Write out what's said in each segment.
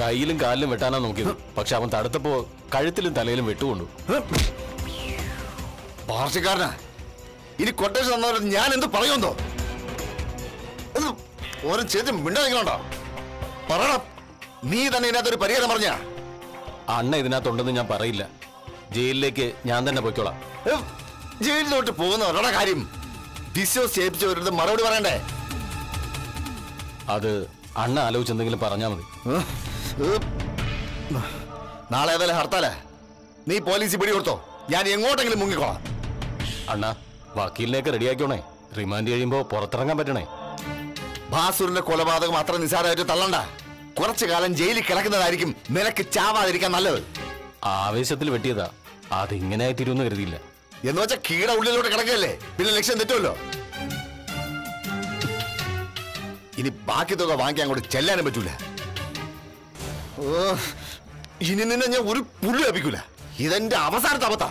കയ്യിലും കാലിലും വെട്ടാനാ നോക്കിയത് പക്ഷെ അവൻ തടുത്തപ്പോ കഴുത്തിലും തലയിലും വെട്ടുകൊണ്ടു പാർട്ടിക്കാരനാ ഇനി കൊട്ടേഷൻ തന്നവരെ ഞാൻ എന്ത് പറയുമെന്നോ ഇത് ഓരോ ചേച്ചി മിണ്ടാതിരിക്കണോണ്ടോ പറയണം നീ തന്നെ ഇതിനകത്തൊരു പരിഹാരം പറഞ്ഞ അണ്ണ ഇതിനകത്തുണ്ടെന്ന് ഞാൻ പറയില്ല ജയിലിലേക്ക് ഞാൻ തന്നെ പൊയ്ക്കോളാം ജയിലിലോട്ട് പോകുന്നവരുടെ കാര്യം വിശ്വസിച്ചവരുടെ മറുപടി പറയണ്ടേ അത് അണ്ണ ആലോചിച്ചെന്തെങ്കിലും പറഞ്ഞാൽ മതി ഉം. ഉം. നാളെ ഏതായാലും ഹർത്താലേ നീ പോലീസിൽ പിടി കൊടുത്തോ ഞാൻ എങ്ങോട്ടെങ്കിലും മുങ്ങിക്കോളാം അണ്ണ വക്കീലിനെയൊക്കെ റെഡിയാക്കിയോണേ റിമാൻഡ് കഴിയുമ്പോ പുറത്തിറങ്ങാൻ പറ്റണേ ഭാസുരന്റെ കൊലപാതകം അത്ര നിസ്സാരമായിട്ട് തള്ളണ്ട കുറച്ചു കാലം ജയിലിൽ കിടക്കുന്നതായിരിക്കും നിനക്ക് ചാവാതിരിക്കാൻ നല്ലത് ആവേശത്തിൽ വെട്ടിയതാ അതിങ്ങനെ തീരുമെന്ന് കരുതിയില്ല എന്ന് വെച്ചാൽ കീട ഉള്ളിലോട്ട് കിടക്കുകയല്ലേ പിന്നെ ലക്ഷ്യം തെറ്റുമല്ലോ ഇനി ബാക്കി തുക വാങ്ങിക്കാൻ അങ്ങോട്ട് ചെല്ലാനും പറ്റൂല ഓ, ഇനി നിന്നെ ഞാൻ ഒരു പുല്ല് ലഭിക്കൂല ഇതെന്റെ അവസാനത്തെ അബദ്ധ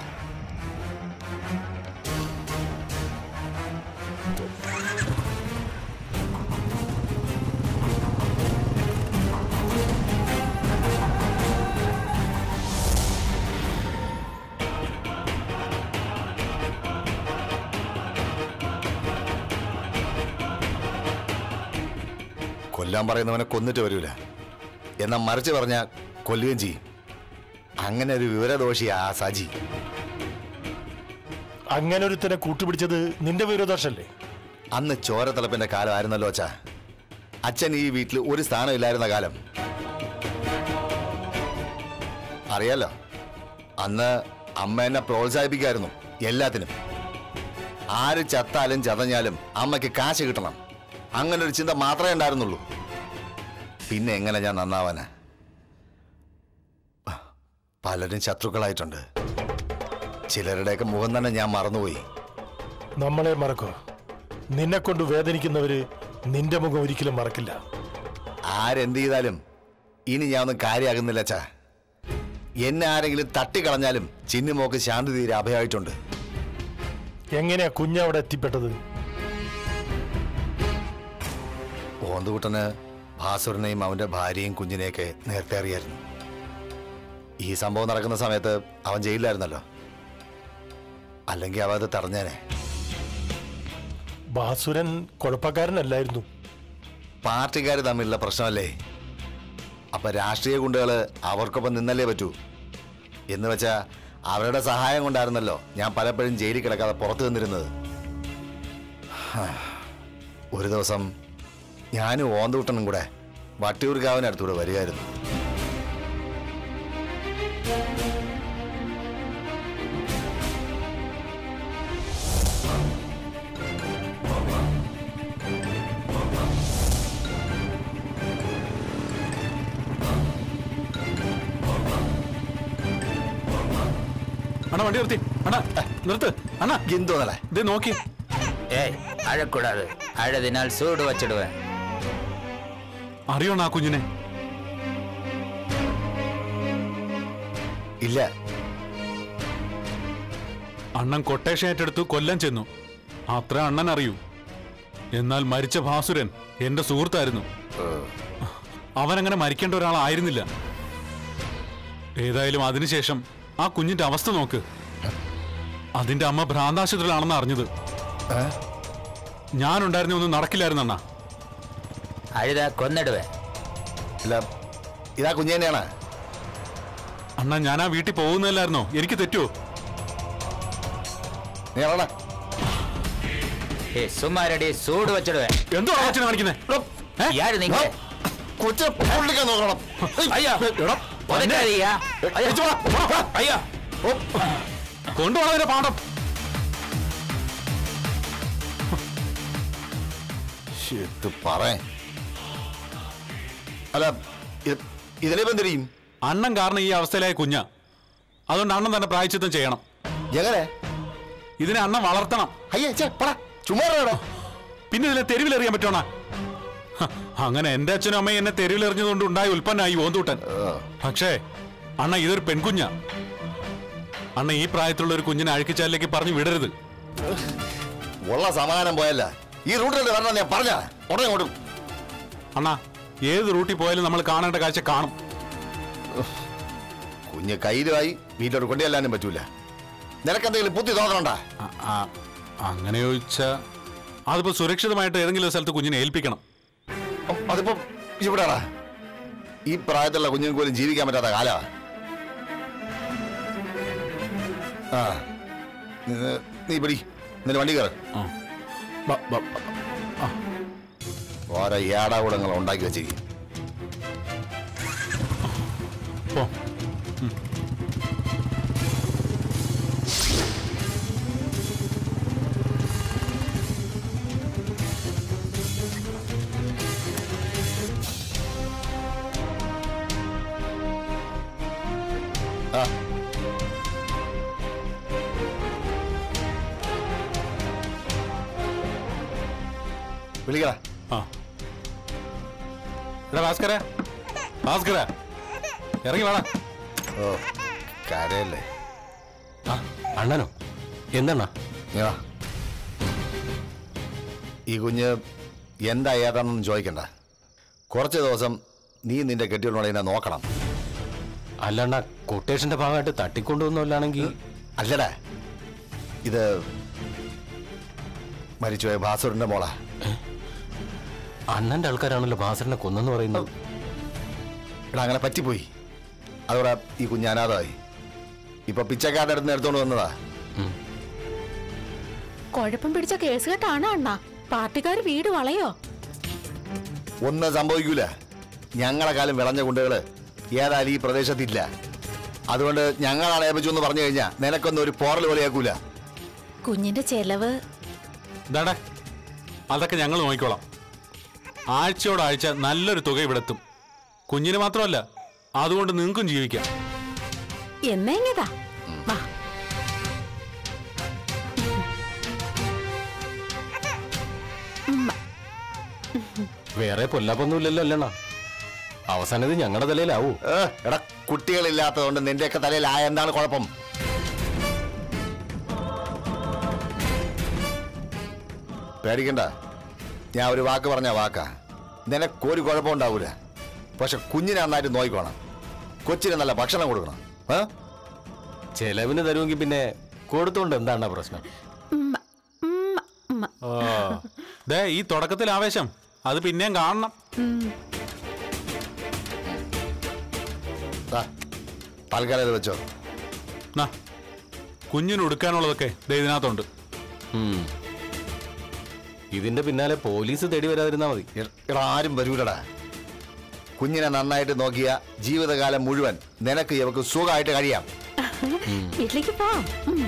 കൊല്ലാൻ പറയുന്നവനെ കൊന്നിട്ട് വരൂല എന്നാ മറിച്ച് പറഞ്ഞ കൊല്ലുകയും ചെയ്യും അങ്ങനെ ഒരു വിവരദോഷിയാ ആ സജി അങ്ങനെ ഒരുത്തനെ കൂട്ടുപിടിച്ചത് നിന്റെ വിരോധാഷല്ലേ അന്ന് ചോരത്തിളപ്പിന്റെ കാലം ആയിരുന്നല്ലോ അച്ഛാ അച്ഛൻ ഈ വീട്ടിൽ ഒരു സ്ഥാനം ഇല്ലായിരുന്ന കാലം അറിയാലോ അന്ന് അമ്മ എന്നെ പ്രോത്സാഹിപ്പിക്കായിരുന്നു എല്ലാത്തിനും ആര് ചത്താലും ചതഞ്ഞാലും അമ്മയ്ക്ക് കാശ് കിട്ടണം അങ്ങനെ ഒരു ചിന്ത മാത്രമേ ഉണ്ടായിരുന്നുള്ളൂ പിന്നെ എങ്ങനെ ഞാൻ നന്നാവാനാ പലരും ശത്രുക്കളായിട്ടുണ്ട് ചിലരുടെയൊക്കെ മുഖം തന്നെ ഞാൻ മറന്നുപോയി നമ്മളെ മറക്കോ നിന്നെ കൊണ്ട് വേദനിക്കുന്നവര് നിന്റെ മുഖം ഒരിക്കലും മറക്കില്ല ആരെന്ത് ചെയ്താലും ഇനി ഞാൻ ഒന്നും കാര്യമാകുന്നില്ല അച്ഛാ എന്നെ ആരെങ്കിലും തട്ടിക്കളഞ്ഞാലും ചിന്നുമോക്ക് ശാന്തി തീരെ അഭയമായിട്ടുണ്ട് എങ്ങനെയാ കുഞ്ഞവിടെ എത്തിപ്പെട്ടത് ഓന്തുകുട്ടന് ഭാസുരനെയും അവന്റെ ഭാര്യയും കുഞ്ഞിനെയൊക്കെ നേരത്തെ അറിയായിരുന്നു ഈ സംഭവം നടക്കുന്ന സമയത്ത് അവൻ ജയിലിലായിരുന്നല്ലോ അല്ലെങ്കിൽ അവ അത് തടഞ്ഞേനെ ബാസുരൻ കുഴപ്പക്കാരനല്ലായിരുന്നു പാർട്ടിക്കാർ തമ്മിലുള്ള പ്രശ്നമല്ലേ അപ്പൊ രാഷ്ട്രീയ ഗുണ്ടകള് അവർക്കൊപ്പം നിന്നല്ലേ പറ്റൂ എന്ന് വെച്ചാ അവരുടെ സഹായം കൊണ്ടായിരുന്നല്ലോ ഞാൻ പലപ്പോഴും ജയിലിൽ കിടക്കാതെ പുറത്തു നിന്നിരുന്നത് ഹാ. ഒരു ദിവസം ഞാനും ഓന്തൂട്ടനും കൂടെ വട്ടിയൂർക്കാവിനടുത്തൂടെ വരികയായിരുന്നു அண்ணா வண்டி நிறுத்தி அண்ணா நிறுத்து அண்ணா എന്തോന്നല്ലേ இது நோக்கி ஏய் அழக்கூடாது அழதினால் சூடு வச்சிடுவேன் അറിയോണ ആ കുഞ്ഞിനെ ഇല്ല അണ്ണൻ കൊട്ടേഷൻ ഏറ്റെടുത്തു കൊല്ലം ചെന്നു അത്ര അണ്ണൻ അറിയൂ എന്നാൽ മരിച്ച ഭാസുരൻ എന്റെ സുഹൃത്തായിരുന്നു അവനങ്ങനെ മരിക്കേണ്ട ഒരാളായിരുന്നില്ല ഏതായാലും അതിനുശേഷം ആ കുഞ്ഞിന്റെ അവസ്ഥ നോക്ക് അതിന്റെ അമ്മ ഭ്രാന്താശുപത്രിയിലാണെന്ന് അറിഞ്ഞത് ഞാനുണ്ടായിരുന്ന ഒന്നും നടക്കില്ലായിരുന്നു അണ്ണാ அழுதா கொன்னிடுவேன் ഇല്ല ഇതാ കുഞ്ഞു തന്നെയാണ് അണ്ണാ ഞാൻ ആ വീട്ടിൽ പോകുന്നതല്ലായിരുന്നോ എനിക്ക് തെറ്റുമോ നീ ഇറങ്ങടാ. ஏய் சும்மா ரெடி சூடு வச்சிடுவேன் എന്തോ ആലോചന കാണിക്കുന്നേ யாரு நீங்க കൊച്ചിനെ പൊള്ളിക്കാൻ നോക്കണം ஐயா உதைக்காதீயா ஐயா ஐயா കൊണ്ടുപോകണതിന്റെ പാഠം ഇത് പറേ അല്ല ഇത് ഇതിനിപ്പം തിരിയും അണ്ണൻ കാരണം ഈ അവസ്ഥയിലായ കുഞ്ഞ അതുകൊണ്ട് അണ്ണൻ തന്നെ പ്രായച്ചിത്തം ചെയ്യണം എങ്ങനെ ഇതിനെ അണ്ണൻ വളർത്തണം അയ്യേ ചേ പടാ ചുമ്മാ ഇറങ്ങടാ. പിന്നെ ഇതിനെ തെരുവിലെറിയാൻ പറ്റണ അങ്ങനെ എന്റെ അച്ഛനും അമ്മയും എന്നെ തെരുവിലെറിഞ്ഞതുകൊണ്ട് ഉണ്ടായ ഉൽപ്പന്നമായി ഓന്തൂട്ടൻ പക്ഷേ അണ്ണ ഇതൊരു പെൺകുഞ്ഞ അണ്ണ ഈ പ്രായത്തിലുള്ള ഒരു കുഞ്ഞിനെ അഴുക്കിച്ചാലിലേക്ക് പറഞ്ഞു വിടരുത് ഉള്ള സമാധാനം പോയല്ല ഈ റൂട്ടിൽ വരണം ഞാൻ പറഞ്ഞ ഉടനെ ഇങ്ങോട്ടും അണ്ണ ഏത് റൂട്ടിൽ പോയാലും നമ്മൾ കാണേണ്ട കാഴ്ച കാണും കുഞ്ഞ് കയ്യിലുമായി വീട്ടിലോട്ട് കൊണ്ടുചെല്ലാനും പറ്റൂല നിനക്കെന്തെങ്കിലും ബുദ്ധി തോന്നണ്ട ആ- ആ- അങ്ങനെ ചോദിച്ചാ അതിപ്പോ സുരക്ഷിതമായിട്ട് ഏതെങ്കിലും ഒരു സ്ഥലത്ത് കുഞ്ഞിനെ ഏൽപ്പിക്കണം അതിപ്പോ ഇവിടെടാ ഈ പ്രായത്തിലുള്ള കുഞ്ഞുങ്ങൾക്ക് പോലും ജീവിക്കാൻ പറ്റാത്ത കാലാ ആ നീ- നീ പിടി നിന്റെ വണ്ടി കയറ് ആ. ബ- ബ- ഓരോ ഏടാകൂടങ്ങൾ ഉണ്ടാക്കി വെച്ചിരിക്കും പോ ആ വിളിക്കടാ ആ എടാ ഭാസ്കര ഭാസ്കര ഇറങ്ങി വേണം ഓ കരയല്ലേ ആ അണ്ണനോ എന്താണ് നീ വാ. ഈ കുഞ്ഞ് എന്താ ഏതാണെന്നൊന്നും ചോദിക്കണ്ട കുറച്ച് ദിവസം നീ നിന്റെ കെട്ടിയോട് എന്നെ നോക്കണം അല്ലണ്ണ കൊട്ടേഷന്റെ ഭാഗമായിട്ട് തട്ടിക്കൊണ്ടുവന്നല്ലാണെങ്കിൽ അല്ലടാ ഇത് മരിച്ചുപോയ ഭാസുറിന്റെ മോളാ അണ്ണന്റെ ആൾക്കാരാണല്ലോ ഭാസറിനെ കൊന്നെന്ന് പറയുന്നത് എടാ അങ്ങനെ പറ്റിപ്പോയി അതോടെ ഈ കുഞ്ഞ് അനാഥമായി ഇപ്പൊ പിച്ചക്കാരുടെ അടുത്ത് എടുത്തോണ്ട് വന്നതാ കുഴപ്പം പിടിച്ച കേസ് കെട്ടാണ് അണ്ണാ പാർട്ടിക്കാർ വീട് വളയോ ഒന്നും സംഭവിക്കൂല ഞങ്ങളെ കാലം വിളഞ്ഞ കുണ്ടുകള് ഏതായാലും ഈ പ്രദേശത്തില്ല അതുകൊണ്ട് ഞങ്ങളാണ് ഏൽപ്പിച്ചു എന്ന് പറഞ്ഞു കഴിഞ്ഞാൽ നിനക്കൊന്നും ഒരു പോറൽ പോലെയാക്കൂല കുഞ്ഞിന്റെ ചെലവ് ഇതാടെ അതൊക്കെ ഞങ്ങൾ നോക്കിക്കോളാം ആഴ്ചയോടാഴ്ച നല്ലൊരു തുക ഇവിടെ എത്തും കുഞ്ഞിന് മാത്രമല്ല അതുകൊണ്ട് നിങ്ങൾക്കും ജീവിക്കാം എന്നെങ്ങിതാ വാ വേറെ പൊല്ലാപ്പൊന്നുമില്ലല്ലോ അല്ലണ്ണ അവസാനം ഇത് ഞങ്ങളുടെ തലയിലാവൂ ഏ, എടാ കുട്ടികളില്ലാത്തതുകൊണ്ട് നിന്റെയൊക്കെ തലയിൽ ആ എന്താണ് കുഴപ്പം പേടിക്കണ്ട ഞാൻ ഒരു വാക്ക് പറഞ്ഞ വാക്കാ നിനക്കൊരു കുഴപ്പം ഉണ്ടാവൂല പക്ഷെ കുഞ്ഞിനെ നന്നായിട്ട് നോക്കിക്കോണം കൊച്ചിന് നല്ല ഭക്ഷണം കൊടുക്കണം ഏ? ചെലവിന് തരുമെങ്കിൽ പിന്നെ കൊടുത്തോണ്ട് എന്താണ് പ്രശ്നം ഉമ്മ, ഉമ്മ, ഉമ്മ. ആ. ദേ ഈ തുടക്കത്തിൽ ആവേശം അത് പിന്നെയും കാണണം ദാ, തൽക്കാലം ഇത് വെച്ചോ നാ കുഞ്ഞിന് ഉടുക്കാനുള്ളതൊക്കെ ദേ ഇതിനകത്തുണ്ട് ഉം. ഇതിന്റെ പിന്നാലെ പോലീസ് തേടി വരാതിരുന്നാ മതി എ- എടാ ആരും വരൂലടാ കുഞ്ഞിനെ നന്നായിട്ട് നോക്കിയ ജീവിതകാലം മുഴുവൻ നിനക്ക് ഇവക്ക് സുഖമായിട്ട് കഴിയാം വീട്ടിലേക്ക് പോവാം ഉം.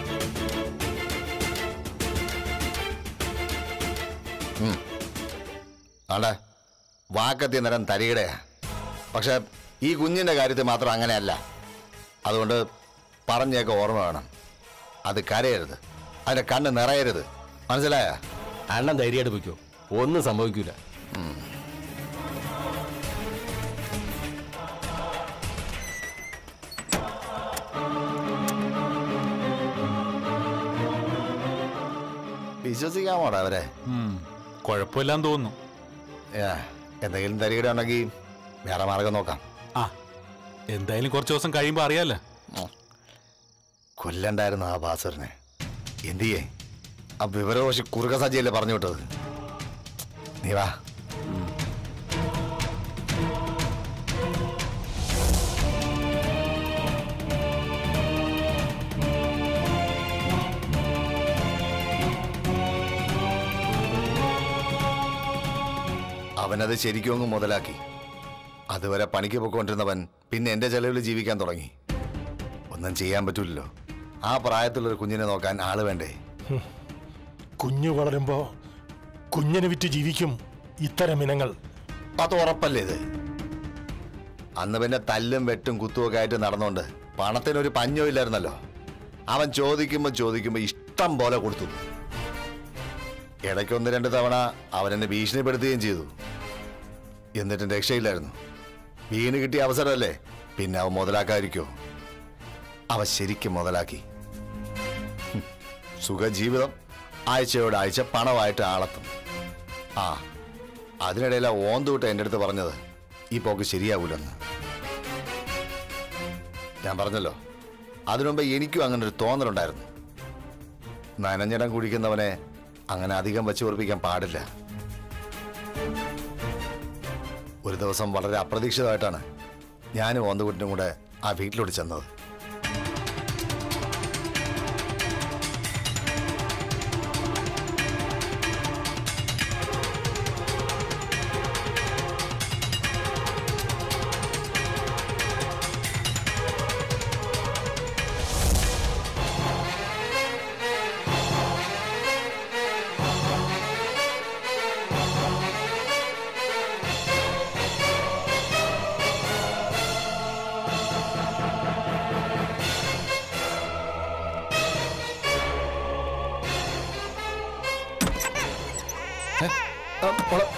ആണ്ടെ വാക്കത്തി നിരം തരികിടയാ പക്ഷെ ഈ കുഞ്ഞിന്റെ കാര്യത്തിൽ മാത്രം അങ്ങനെയല്ല അതുകൊണ്ട് പറഞ്ഞൊക്കെ ഓർമ്മ വേണം അത് കരയരുത് അതിന്റെ കണ്ണ് നിറയരുത് മനസ്സിലായ അണ്ണൻ ധൈര്യമായിട്ട് പോയിക്കോ ഒന്നും സംഭവിക്കൂല വിശ്വസിക്കാമോടാ അവരെ ഉം. കുഴപ്പമില്ലാന്ന് തോന്നുന്നു ഏ, എന്തെങ്കിലും തരികിട ഉണ്ടെങ്കിൽ വേറെ മാർഗം നോക്കാം ആ എന്തായാലും കുറച്ച് ദിവസം കഴിയുമ്പോൾ അറിയാലോ കൊല്ലണ്ടായിരുന്നു ആ ബാസറിനെ എന്ത് ചെയ്യേ ആ വിവരകോശി കുറുക സജ്ജയല്ലേ പറഞ്ഞു വിട്ടത് നീ വാ അവനത് ശരിക്കും അങ്ങ് മുതലാക്കി അതുവരെ പണിക്ക് പോയിക്കൊണ്ടിരുന്നവൻ പിന്നെ എന്റെ ചെലവിൽ ജീവിക്കാൻ തുടങ്ങി ഒന്നും ചെയ്യാൻ പറ്റൂലല്ലോ ആ പ്രായത്തിലുള്ള ഒരു കുഞ്ഞിനെ നോക്കാൻ ആള് വേണ്ടേ കുഞ്ഞു വളരുമ്പോ കുഞ്ഞിനെ വിറ്റ് ജീവിക്കും ഇത്തരം ഇനങ്ങൾ അത് ഉറപ്പല്ലേ ഇത് അന്ന് പിന്നെ തല്ലും വെട്ടും കുത്തുമൊക്കെ ആയിട്ട് നടന്നുകൊണ്ട് പണത്തിനൊരു പഞ്ഞോ ഇല്ലായിരുന്നല്ലോ അവൻ ചോദിക്കുമ്പോൾ ചോദിക്കുമ്പോൾ ഇഷ്ടം പോലെ കൊടുത്തു ഇടയ്ക്ക് ഒന്ന് രണ്ട് തവണ അവൻ എന്നെ ഭീഷണിപ്പെടുത്തുകയും ചെയ്തു എന്നിട്ടും രക്ഷയില്ലായിരുന്നു വീണ് കിട്ടിയ അവസരമല്ലേ പിന്നെ അവൻ മുതലാക്കാതിരിക്കോ അവ ശരിക്കും മുതലാക്കി ഹും. സുഖജീവിതം ആഴ്ചയോട് ആഴ്ച പണമായിട്ട് ആളത്തും ആ അതിനിടയിൽ ആ ഓന്തൂട്ട് എൻ്റെ അടുത്ത് പറഞ്ഞത് ഈ പോക്ക് ശരിയാവൂലെന്ന് ഞാൻ പറഞ്ഞല്ലോ അതിനുമുമ്പ് എനിക്കും അങ്ങനെ ഒരു തോന്നലുണ്ടായിരുന്നു നനഞ്ഞിടം കുടിക്കുന്നവനെ അങ്ങനെ അധികം വെച്ച് ഉറപ്പിക്കാൻ പാടില്ല ഒരു ദിവസം വളരെ അപ്രതീക്ഷിതമായിട്ടാണ് ഞാനും ഓന്തകുട്ടിനും കൂടെ ആ വീട്ടിലോട്ട് ചെന്നത് ആ, മോളെ.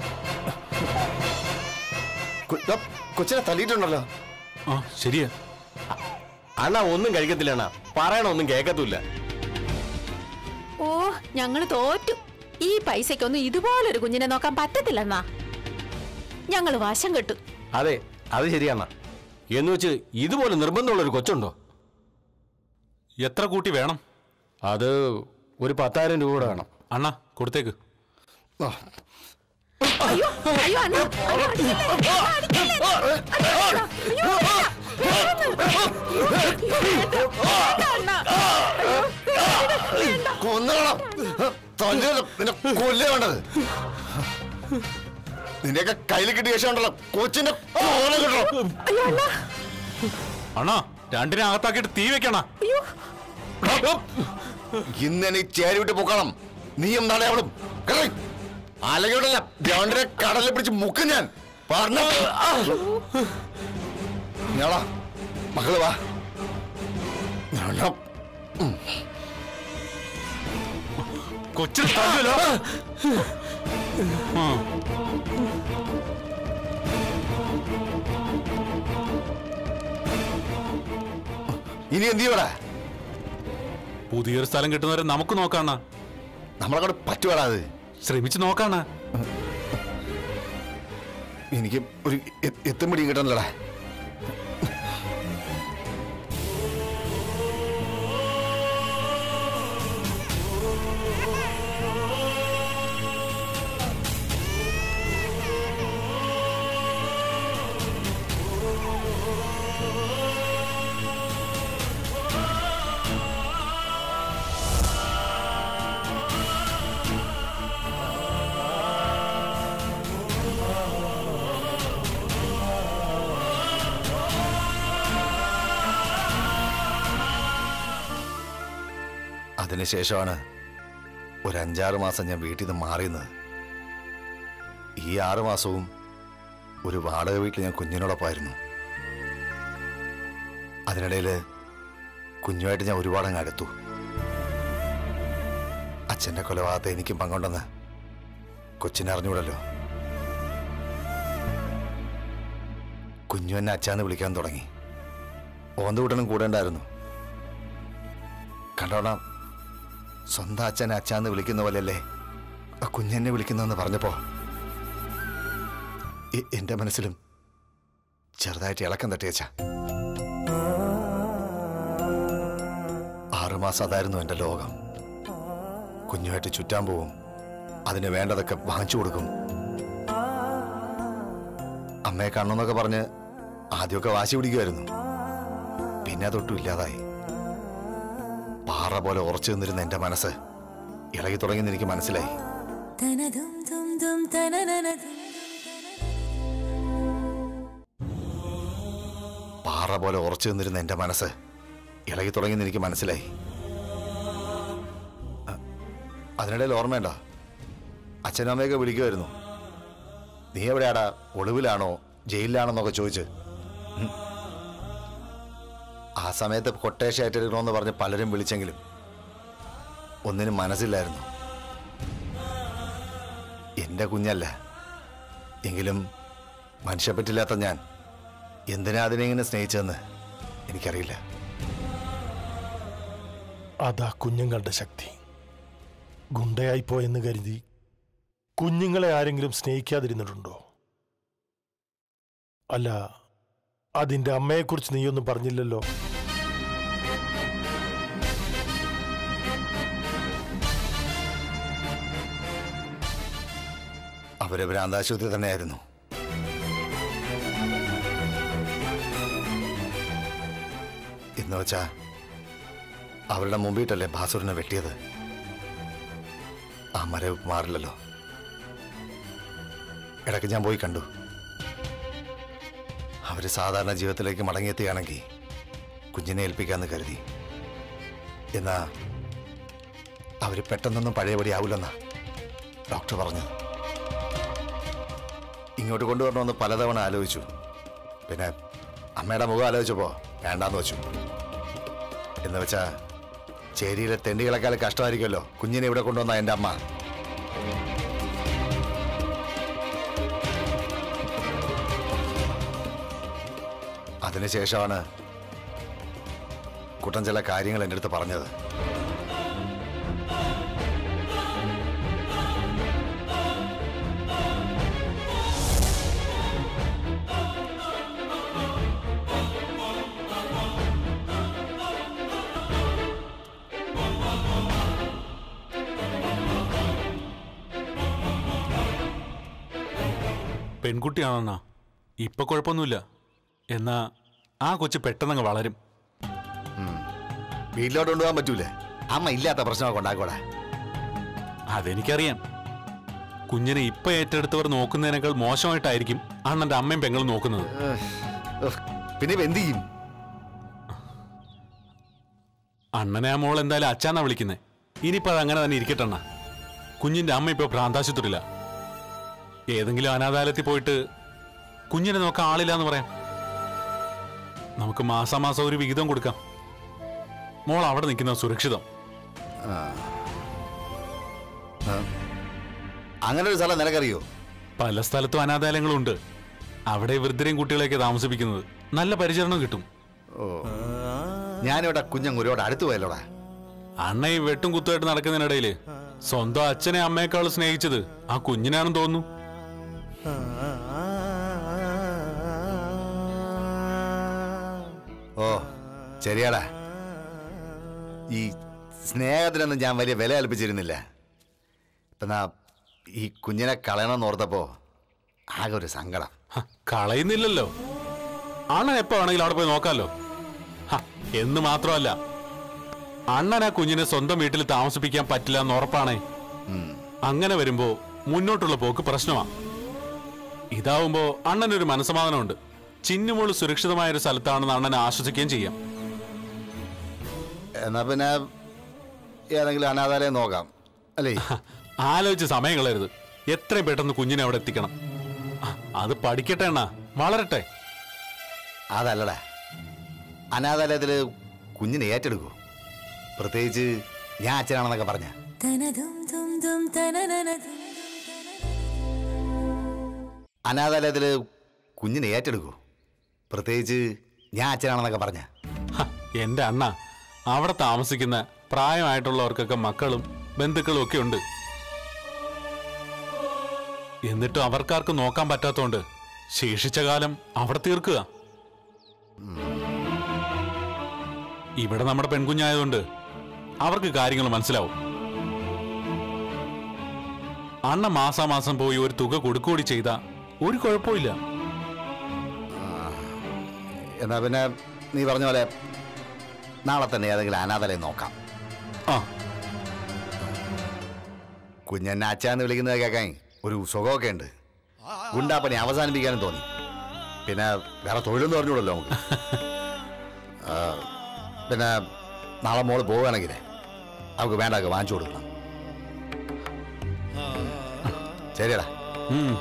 കു- ദാ, കൊച്ചിനെ തല്ലിയിട്ടുണ്ടല്ലോ ആ ശരിയാ അണ്ണ ഒന്നും കഴിക്കത്തില്ല അണ്ണ പറയണൊന്നും കേക്കത്തില്ല ഓ ഞങ്ങള് തോറ്റു ഈ പൈസക്കൊന്നും ഇതുപോലൊരു കുഞ്ഞിനെ നോക്കാൻ പറ്റത്തില്ലെന്നാ ഞങ്ങള് വശം കെട്ടു അതെ അത് ശരിയാണ് എന്ന് വെച്ച് ഇതുപോലെ നിർബന്ധമുള്ള ഒരു കൊച്ചുണ്ടോ എത്ര കൂട്ടി വേണം അത് ഒരു പത്തായിരം രൂപ കൂടെ വേണം അണ്ണ കൊടുത്തേക്ക് ആ, അയ്യോ അയ്യോ അണ്ണാ അണ്ണാ, അടിക്കല്ലേ, അണ്ണാ, അടിക്കല്ലേ, അണ്ണാ, അയ്യോ, വേണ്ട, അണ്ണാ. കൊന്നോളാം തല്ലിയത് നിന്നെ കൊല്ലേ വേണ്ടത് നിന്റെയൊക്കെ കയ്യിൽ കിട്ടിയ ശേഷം ഉണ്ടല്ലോ കൊച്ചിന്റെ കോല കിട്ടണം അയ്യോ അണ്ണാ അണ്ണാ രണ്ടിനെ അകത്താക്കിയിട്ട് തീ വെക്കണ അയ്യോ ഇന്ന് എന്നെ ചേരി വിട്ട് പൊക്കണം നീയും നാളെ അവളും കേറി. അല്ലെങ്കിൽ ഉണ്ടല്ലോ രണ്ടിനെ കടലിൽ പിടിച്ച് മുക്കും ഞാൻ പറഞ്ഞ ഞാളാ മക്കള് വാ ഞാളാ. കൊച്ചിന് തല്ലുമല്ലോ ആ ഇനി എന്ത് ചെയ്യടാ പുതിയൊരു സ്ഥലം കിട്ടുന്നവരെ നമുക്ക് നോക്കാണ്ണ നമ്മളെ കൊണ്ട് പറ്റുവാടാ അത് ശ്രമിച്ചു നോക്കാണ്ണ എനിക്ക് ഒരു എ- എത്തും പിടിയും കിട്ടണല്ലടാ അതിനുശേഷമാണ് ഒരു അഞ്ചാറ് മാസം ഞാൻ വീട്ടിൽ നിന്ന് മാറിയുന്നത് ഈ ആറ് മാസവും ഒരു വാടക വീട്ടിൽ ഞാൻ കുഞ്ഞിനോടൊപ്പമായിരുന്നു അതിനിടയിൽ കുഞ്ഞുമായിട്ട് ഞാൻ ഒരുപാട് അങ്ങ് അടുത്തു അച്ഛൻ്റെ കൊലപാതകത്തെ എനിക്കും പങ്കുണ്ടെന്ന് കൊച്ചിനെ അറിഞ്ഞൂടല്ലോ കുഞ്ഞു എന്നെ അച്ഛാന്ന് വിളിക്കാൻ തുടങ്ങി ഓന്തകൂട്ടനും കൂടെ ഉണ്ടായിരുന്നു കണ്ടോടാ സ്വന്തം അച്ഛനെ അച്ഛാന്ന് വിളിക്കുന്ന പോലെയല്ലേ ആ കുഞ്ഞെന്നെ വിളിക്കുന്നതെന്ന് പറഞ്ഞപ്പോ എ- എന്റെ മനസ്സിലും ചെറുതായിട്ട് ഇളക്കം തട്ടിയച്ച ആറുമാസം അതായിരുന്നു എന്റെ ലോകം കുഞ്ഞുമായിട്ട് ചുറ്റാൻ പോവും അതിന് വേണ്ടതൊക്കെ വാങ്ങിച്ചു കൊടുക്കും അമ്മയെ കാണണമെന്നൊക്കെ പറഞ്ഞ് ആദ്യമൊക്കെ വാശി പിടിക്കുമായിരുന്നു പിന്നെ അതൊട്ടും ഇല്ലാതായി പാറ പോലെ ഉറച്ചു നിന്നിരുന്ന എന്റെ മനസ്സ് ഇളകി തുടങ്ങിയെന്ന് എനിക്ക് മനസ്സിലായി തനതും തും തും തനനനതും പാറ പോലെ ഉറച്ചു നിന്നിരുന്ന എന്റെ മനസ്സ് ഇളകി തുടങ്ങിയെന്ന് എനിക്ക് മനസ്സിലായി അ- അതിനിടയിൽ ഓർമ്മയുണ്ടോ അച്ഛനും അമ്മയൊക്കെ വിളിക്കുമായിരുന്നു നീ എവിടെയാടാ ഒളിവിലാണോ ജയിലിലാണെന്നൊക്കെ ചോദിച്ച് ഉം. ആ സമയത്ത് കൊട്ടേഷൻ ഏറ്റെടുക്കണമെന്ന് പറഞ്ഞ് പലരും വിളിച്ചെങ്കിലും ഒന്നിനും മനസ്സില്ലായിരുന്നു എന്റെ കുഞ്ഞല്ല എങ്കിലും മനുഷ്യപ്പറ്റില്ലാത്ത ഞാൻ എന്തിനാ അതിനെ ഇങ്ങനെ സ്നേഹിച്ചതെന്ന് എനിക്കറിയില്ല അതാ കുഞ്ഞുങ്ങളുടെ ശക്തി ഗുണ്ടയായി പോയെന്ന് കരുതി കുഞ്ഞുങ്ങളെ ആരെങ്കിലും സ്നേഹിക്കാതിരുന്നിട്ടുണ്ടോ അല്ല അതിന്റെ അമ്മയെക്കുറിച്ച് നീയൊന്നും പറഞ്ഞില്ലല്ലോ അവര് ഭ്രാന്താശുപത്രി തന്നെയായിരുന്നു എന്ന് വെച്ചാ അവരുടെ മുമ്പിട്ടല്ലേ ഭാസുരനെ വെട്ടിയത് ആ മരവ് മാറില്ലല്ലോ ഇടയ്ക്ക് ഞാൻ പോയി കണ്ടു അവര് സാധാരണ ജീവിതത്തിലേക്ക് മടങ്ങിയെത്തുകയാണെങ്കിൽ കുഞ്ഞിനെ ഏൽപ്പിക്കാന്ന് കരുതി എന്നാ അവര് പെട്ടെന്നൊന്നും പഴയപടി ആവില്ലെന്നാ ഡോക്ടർ പറഞ്ഞത് ഇങ്ങോട്ട് കൊണ്ടുവരണമെന്ന് പലതവണ ആലോചിച്ചു പിന്നെ അമ്മയുടെ മുഖം ആലോചിച്ചപ്പോ വേണ്ടാന്ന് വെച്ചു എന്ന് വെച്ചാ ചേരിയിലെ തെണ്ടികളെക്കാൾ കഷ്ടമായിരിക്കുമല്ലോ കുഞ്ഞിനെ ഇവിടെ കൊണ്ടുവന്ന എൻ്റെ അമ്മ അതിനുശേഷമാണ് കുട്ടൻ ചില കാര്യങ്ങൾ എൻ്റെ അടുത്ത് പറഞ്ഞത് പെൺകുട്ടിയാണെന്നാ ഇപ്പൊ കുഴപ്പമൊന്നുമില്ല എന്നാ ആ കൊച്ചു പെട്ടെന്നങ്ങ് വളരും വീട്ടിലോട്ട് കൊണ്ടുപോകാൻ പറ്റൂലേ അമ്മ ഇല്ലാത്ത പ്രശ്നമൊക്കെ ഉണ്ടാക്കൂടെ അതെനിക്കറിയാം കുഞ്ഞിനെ ഇപ്പൊ ഏറ്റെടുത്തവർ നോക്കുന്നതിനേക്കാൾ മോശമായിട്ടായിരിക്കും അണ്ണന്റെ അമ്മയും പെങ്ങളും നോക്കുന്നത് ഉഫ്, പിന്നെ ഇപ്പൊ എന്ത് ചെയ്യും അണ്ണനെ ആ മോൾ എന്തായാലും അച്ഛാന്നാ വിളിക്കുന്നേ ഇനിയിപ്പോ അത് അങ്ങനെ തന്നെ ഇരിക്കട്ടെ അണ്ണ കുഞ്ഞിന്റെ അമ്മ ഇപ്പൊ ഭ്രാന്താശുപത്രിയില്ല ഏതെങ്കിലും അനാഥാലയത്തിൽ പോയിട്ട് കുഞ്ഞിനെ നോക്കാൻ ആളില്ല എന്ന് പറയാം നമുക്ക് മാസാമാസം ഒരു വിഹിതം കൊടുക്കാം മോൾ അവിടെ നിൽക്കുന്ന സുരക്ഷിതം അങ്ങനെ ഒരു സ്ഥലം നിനക്കറിയോ പല സ്ഥലത്തും അനാഥാലയങ്ങളുണ്ട് അവിടെ വൃദ്ധരെയും കുട്ടികളെയൊക്കെ താമസിപ്പിക്കുന്നത് നല്ല പരിചരണം കിട്ടും ഞാനിവിടെ കുഞ്ഞങ്ങൂരോട് അടുത്ത് പോയല്ലോടാ അണ്ണ ഈ വെട്ടും കുത്തുമായിട്ട് നടക്കുന്നതിനിടയില് സ്വന്തം അച്ഛനെ അമ്മയെക്കാൾ സ്നേഹിച്ചത് ആ കുഞ്ഞിനാണെന്ന് തോന്നുന്നു ഓ ശരിയാടാ ഈ സ്നേഹത്തിനൊന്നും ഞാൻ വലിയ വില കൽപ്പിച്ചിരുന്നില്ല ഇപ്പൊ നാ ഈ കുഞ്ഞിനെ കളയണമെന്ന് ഓർത്തപ്പോ ആകെ ഒരു സങ്കടം ഹ, കളയുന്നില്ലല്ലോ അണ്ണൻ എപ്പോ വേണമെങ്കിലും അവിടെ പോയി നോക്കാമല്ലോ ഹ, എന്ന് മാത്രമല്ല അണ്ണൻ ആ കുഞ്ഞിനെ സ്വന്തം വീട്ടിൽ താമസിപ്പിക്കാൻ പറ്റില്ല എന്ന് ഉറപ്പാണേ അങ്ങനെ വരുമ്പോ മുന്നോട്ടുള്ള പോക്ക് പ്രശ്നമാ ഇതാവുമ്പോ അണ്ണനൊരു മനസ്സമാധാനമുണ്ട് ചിന്നുമോള് സുരക്ഷിതമായ ഒരു സ്ഥലത്താണെന്ന് അണ്ണനെ ആശ്വസിക്കുകയും ചെയ്യാം എന്നാ പിന്നെ ഏതെങ്കിലും അനാഥാലയം നോക്കാം അല്ലേ ഹ, ആലോചിച്ച് സമയം കളയരുത് എത്രയും പെട്ടെന്ന് കുഞ്ഞിനെ അവിടെ എത്തിക്കണം ഹ, അത് പഠിക്കട്ടെ അണ്ണാ വളരട്ടെ അതല്ലടാ അനാഥാലയത്തില് കുഞ്ഞിനെ ഏറ്റെടുക്കൂ പ്രത്യേകിച്ച് ഞാൻ അച്ഛനാണെന്നൊക്കെ പറഞ്ഞ തനതും തും തും തനനനതും അനാഥാലയത്തില് കുഞ്ഞിനെ ഏറ്റെടുക്കൂ പ്രത്യേകിച്ച് ഞാൻ അച്ഛനാണെന്നൊക്കെ പറഞ്ഞ ഹ, എന്റെ അണ്ണ അവിടെ താമസിക്കുന്ന പ്രായമായിട്ടുള്ളവർക്കൊക്കെ മക്കളും ബന്ധുക്കളും ഒക്കെ ഉണ്ട് എന്നിട്ടും അവർക്കാർക്ക് നോക്കാൻ പറ്റാത്തോണ്ട് ശേഷിച്ച കാലം അവിടെ തീർക്കുക ഇവിടെ നമ്മുടെ പെൺകുഞ്ഞായതുകൊണ്ട് അവർക്ക് കാര്യങ്ങൾ മനസ്സിലാവും അണ്ണ മാസാമാസം പോയി ഒരു തുക കൊടുക്കുകൂടി ചെയ്ത ഒരു കുഴപ്പമില്ല എന്നാ പിന്നെ നീ പറഞ്ഞ പോലെ നാളെ തന്നെ ഏതെങ്കിലും അനാഥാലയം നോക്കാം ആ കുഞ്ഞെന്നെ അച്ഛാന്ന് വിളിക്കുന്നത് കേൾക്കാൻ ഒരു സുഖമൊക്കെ ഉണ്ട് ഗുണ്ടാപ്പണി അവസാനിപ്പിക്കാനും തോന്നി പിന്നെ വേറെ തൊഴിലൊന്നും പറഞ്ഞൂടല്ലോ നമുക്ക് ആ, പിന്നെ നാളെ മോള് പോവുകയാണെങ്കിൽ അവൾക്ക് വേണ്ടൊക്കെ വാങ്ങിച്ചു കൊടുക്കണം ശരിയടാ ഉം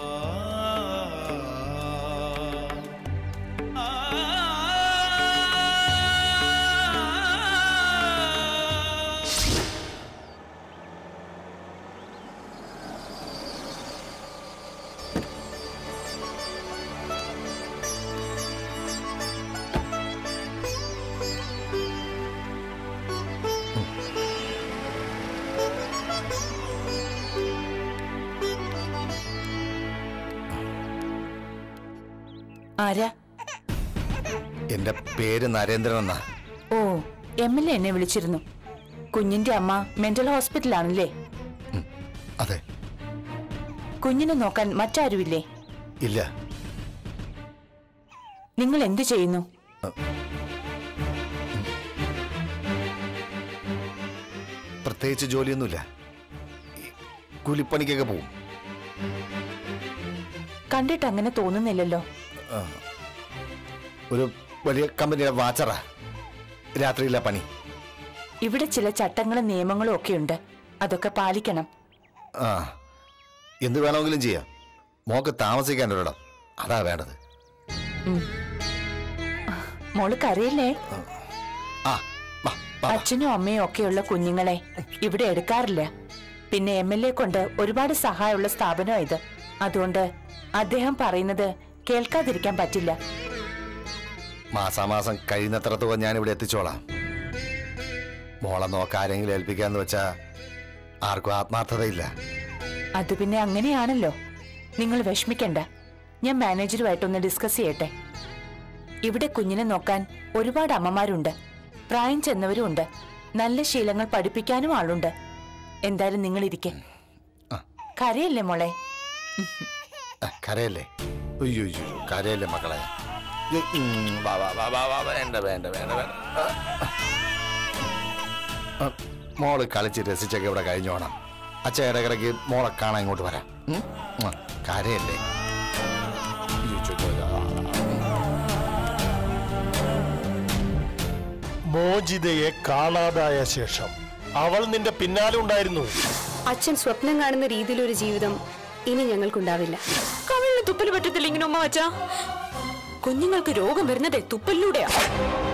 ആരാ എന്റെ പേര് നരേന്ദ്രൻ എന്നാ ഓ എം എൽ എ എന്നെ വിളിച്ചിരുന്നു കുഞ്ഞിന്റെ അമ്മ മെന്റൽ ഹോസ്പിറ്റലാണല്ലേ അതെ കുഞ്ഞിനെ നോക്കാൻ മറ്റാരുമില്ലേ ഇല്ല നിങ്ങൾ എന്തു ചെയ്യുന്നു പ്രത്യേകിച്ച് ജോലിയൊന്നുമില്ല ഈ കൂലിപ്പണിക്കൊക്കെ പോവും കണ്ടിട്ട് അങ്ങനെ തോന്നുന്നില്ലല്ലോ ഒരു വലിയ കമ്പനിയുടെ വാച്ചറാ രാത്രിയിലെ പണി ഇവിടെ ചില ചട്ടങ്ങളും നിയമങ്ങളും ഒക്കെ ഉണ്ട് അതൊക്കെ പാലിക്കണം ആ എന്ത് വേണമെങ്കിലും ചെയ്യാം മോക്ക് താമസിക്കാൻ ഒരിടം അതാ വേണ്ടത് മോള് കരയില്ലേ ആ വാ, വാ, വാ. അച്ഛനും അമ്മയും ഒക്കെയുള്ള കുഞ്ഞുങ്ങളെ ഇവിടെ എടുക്കാറില്ല പിന്നെ എം എൽ എ കൊണ്ട് ഒരുപാട് സഹായമുള്ള സ്ഥാപനം ഇത് അതുകൊണ്ട് അദ്ദേഹം പറയുന്നത് കേൾക്കാതിരിക്കാൻ പറ്റില്ല മാസാമാസം കഴിയുന്നത്ര തുക ഞാൻ ഇവിടെ എത്തിച്ചോളാം മോളെ നോക്കാൻ ആരെങ്കിലും ഏൽപ്പിക്കാന്ന് വെച്ചാ ആർക്കും ആത്മാർത്ഥതയില്ല അത് പിന്നെ അങ്ങനെയാണല്ലോ നിങ്ങൾ വിഷമിക്കണ്ട ഞാൻ മാനേജറുമായിട്ടൊന്ന് ഡിസ്കസ് ചെയ്യട്ടെ ഇവിടെ കുഞ്ഞിനെ നോക്കാൻ ഒരുപാട് അമ്മമാരുണ്ട് പ്രായം ചെന്നവരും ഉണ്ട് നല്ല ശീലങ്ങൾ പഠിപ്പിക്കാനും ആളുണ്ട് എന്തായാലും നിങ്ങൾ ഇരിക്കെ കരയല്ലേ മോളെ ആ, കരയല്ലേ അയ്യോ അയ്യോ കരയല്ലേ മക്കളെ ഇത്, ഉം, വാ, വാ, വാ, വാ, വാ, വേണ്ട വേണ്ട വേണ്ട വേണ്ട ആ, ആ, മോള് കളിച്ച് രസിച്ചൊക്കെ ഇവിടെ കഴിഞ്ഞോണം അച്ഛൻ ഇടക്കിടയ്ക്ക് മോളെ കാണാൻ ഇങ്ങോട്ട് വരാം ഉം? ഉം, കരയല്ലേ അയ്യോ, ചോ, ചോ, ആ, മോചിതയെ കാണാതായ ശേഷം അവൾ നിന്റെ പിന്നാലെ ഉണ്ടായിരുന്നു അച്ഛൻ സ്വപ്നം കാണുന്ന രീതിയിലൊരു ജീവിതം ഇനി ഞങ്ങൾക്കുണ്ടാവില്ല കവിളിന് തുപ്പൽ പറ്റത്തില്ല ഇങ്ങനെ ഉമ്മ വച്ചാ കുഞ്ഞുങ്ങൾക്ക് രോഗം വരുന്നതേ തുപ്പലിലൂടെയാ